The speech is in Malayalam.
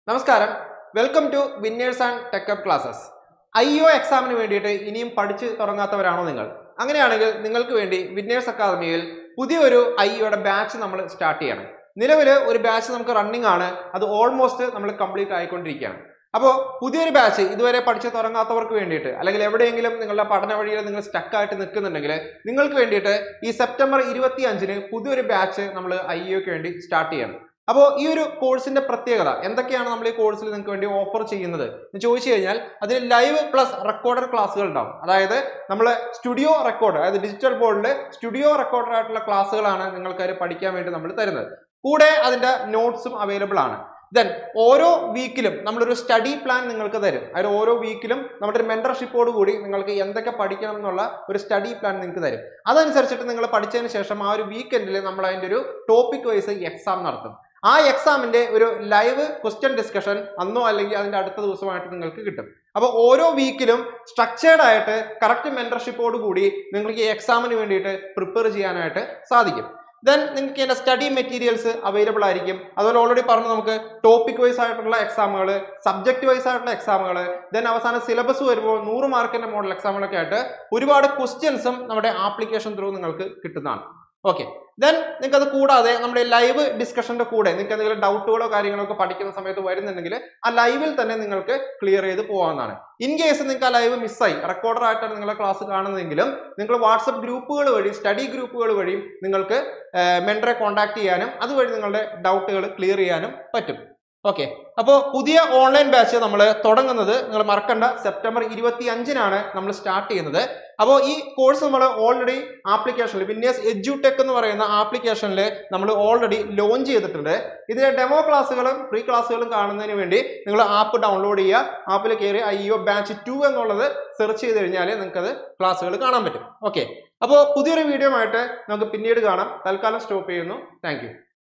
നമസ്കാരം welcome to winners and techup classes I O എക്സാമിന് വേണ്ടിയിട്ട് ഇനിയും പഠിച്ചു തുടങ്ങാത്തവരാണോ നിങ്ങൾ അങ്ങനെയാണെങ്കിൽ നിങ്ങൾക്ക് വേണ്ടി വിന്നേഴ്സ് അക്കാദമിയിൽ പുതിയൊരു ഐ ഒയുടെ ബാച്ച് നമ്മൾ സ്റ്റാർട്ട് ചെയ്യണം നിലവിൽ ഒരു ബാച്ച് നമുക്ക് റണ്ണിങ് ആണ് അത് ഓൾമോസ്റ്റ് നമ്മൾ കംപ്ലീറ്റ് ആയിക്കൊണ്ടിരിക്കുകയാണ് അപ്പോൾ പുതിയൊരു ബാച്ച് ഇതുവരെ പഠിച്ചു തുടങ്ങാത്തവർക്ക് വേണ്ടിയിട്ട് അല്ലെങ്കിൽ എവിടെയെങ്കിലും നിങ്ങളുടെ പഠന വഴിയിൽ നിങ്ങൾ സ്റ്റക്ക് ആയിട്ട് നിൽക്കുന്നുണ്ടെങ്കിൽ നിങ്ങൾക്ക് വേണ്ടിയിട്ട് ഈ സെപ്റ്റംബർ ഇരുപത്തി അഞ്ചിന് പുതിയൊരു ബാച്ച് നമ്മൾ ഐ ഒക്ക് വേണ്ടി സ്റ്റാർട്ട് ചെയ്യണം അപ്പോൾ ഈ ഒരു കോഴ്സിന്റെ പ്രത്യേകത എന്തൊക്കെയാണ് നമ്മൾ ഈ കോഴ്സിൽ നിങ്ങൾക്ക് വേണ്ടി ഓഫർ ചെയ്യുന്നത് എന്ന് ചോദിച്ചു കഴിഞ്ഞാൽ അതിൽ ലൈവ് പ്ലസ് റെക്കോർഡർ ക്ലാസ്സുകൾ ഉണ്ടാവും അതായത് നമ്മൾ സ്റ്റുഡിയോ റെക്കോർഡ് അതായത് ഡിജിറ്റൽ ബോർഡിൽ സ്റ്റുഡിയോ റെക്കോർഡർ ആയിട്ടുള്ള ക്ലാസ്സുകളാണ് നിങ്ങൾക്ക് അത് പഠിക്കാൻ വേണ്ടി നമ്മൾ തരുന്നത് കൂടെ അതിന്റെ നോട്ട്സും അവൈലബിൾ ആണ് ദെൻ ഓരോ വീക്കിലും നമ്മളൊരു സ്റ്റഡി പ്ലാൻ നിങ്ങൾക്ക് തരും അതായത് ഓരോ വീക്കിലും നമ്മുടെ ഒരു മെന്റർഷിപ്പോട് കൂടി നിങ്ങൾക്ക് എന്തൊക്കെ പഠിക്കണം എന്നുള്ള ഒരു സ്റ്റഡി പ്ലാൻ നിങ്ങൾക്ക് തരും അതനുസരിച്ചിട്ട് നിങ്ങൾ പഠിച്ചതിന് ശേഷം ആ ഒരു വീക്കെൻഡിൽ നമ്മൾ അതിന്റെ ഒരു ടോപ്പിക് വൈസ് എക്സാം നടത്തും ആ എക്സാമിന്റെ ഒരു ലൈവ് ക്വസ്റ്റ്യൻ ഡിസ്കഷൻ അന്നോ അല്ലെങ്കിൽ അതിന്റെ അടുത്ത ദിവസമായിട്ട് നിങ്ങൾക്ക് കിട്ടും അപ്പോൾ ഓരോ വീക്കിലും സ്ട്രക്ചേർഡ് ആയിട്ട് കറക്റ്റ് മെന്റർഷിപ്പോട് കൂടി നിങ്ങൾക്ക് ഈ എക്സാമിന് വേണ്ടിയിട്ട് പ്രിപ്പയർ ചെയ്യാനായിട്ട് സാധിക്കും ദെൻ നിങ്ങൾക്ക് ഇതിന്റെ സ്റ്റഡി മെറ്റീരിയൽസ് അവൈലബിൾ ആയിരിക്കും അതുപോലെ ഓൾറെഡി പറഞ്ഞു നമുക്ക് ടോപ്പിക് വൈസ് ആയിട്ടുള്ള എക്സാമുകൾ സബ്ജക്ട് വൈസ് ആയിട്ടുള്ള എക്സാമുകൾ ദെൻ അവസാനം സിലബസ് വരുമ്പോൾ നൂറ് മാർക്കിന്റെ മോഡൽ എക്സാമുകളൊക്കെ ആയിട്ട് ഒരുപാട് ക്വസ്റ്റ്യൻസും നമ്മുടെ ആപ്ലിക്കേഷൻ ത്രൂ നിങ്ങൾക്ക് കിട്ടുന്നതാണ് ഓക്കെ ദെൻ നിങ്ങൾക്ക് അത് കൂടാതെ നമ്മുടെ ലൈവ് ഡിസ്കഷന്റെ കൂടെ നിങ്ങൾക്ക് എന്തെങ്കിലും ഡൗട്ടുകളോ കാര്യങ്ങളോ ഒക്കെ പഠിക്കുന്ന സമയത്ത് വരുന്നുണ്ടെങ്കിൽ ആ ലൈവിൽ തന്നെ നിങ്ങൾക്ക് ക്ലിയർ ചെയ്ത് പോകാവുന്നതാണ് ഇൻ കേസ് നിങ്ങൾക്ക് ആ ലൈവ് മിസ്സായി റെക്കോർഡർ ആയിട്ടാണ് നിങ്ങളെ ക്ലാസ് കാണുന്നതെങ്കിലും നിങ്ങൾ വാട്സപ്പ് ഗ്രൂപ്പുകൾ വഴി സ്റ്റഡി ഗ്രൂപ്പുകൾ വഴിയും നിങ്ങൾക്ക് മെൻറ്ററെ കോൺടാക്ട് ചെയ്യാനും അതുവഴി നിങ്ങളുടെ ഡൗട്ടുകൾ ക്ലിയർ ചെയ്യാനും പറ്റും ഓക്കെ അപ്പോൾ പുതിയ ഓൺലൈൻ ബാച്ച് നമ്മൾ തുടങ്ങുന്നത് നിങ്ങൾ മറക്കണ്ട സെപ്റ്റംബർ ഇരുപത്തി അഞ്ചിനാണ് നമ്മൾ സ്റ്റാർട്ട് ചെയ്യുന്നത് അപ്പോൾ ഈ കോഴ്സ് നമ്മൾ ഓൾറെഡി ആപ്ലിക്കേഷനിൽ വിന്നേഴ്സ് എഡ്യൂടെക് എന്ന് പറയുന്ന ആപ്ലിക്കേഷനിൽ നമ്മൾ ഓൾറെഡി ലോഞ്ച് ചെയ്തിട്ടുണ്ട് ഇതിലെ ഡെമോ ക്ലാസ്സുകളും ഫ്രീ ക്ലാസ്സുകളും കാണുന്നതിന് വേണ്ടി നിങ്ങൾ ആപ്പ് ഡൗൺലോഡ് ചെയ്യുക ആപ്പിൽ കയറി ഐ ഒ ബാച്ച് ടു എന്നുള്ളത് സെർച്ച് ചെയ്ത് കഴിഞ്ഞാൽ നിങ്ങൾക്കത് ക്ലാസ്സുകൾ കാണാൻ പറ്റും ഓക്കെ അപ്പോൾ പുതിയൊരു വീഡിയോ ആയിട്ട് നമുക്ക് പിന്നീട് കാണാം തൽക്കാലം സ്റ്റോപ്പ് ചെയ്യുന്നു താങ്ക്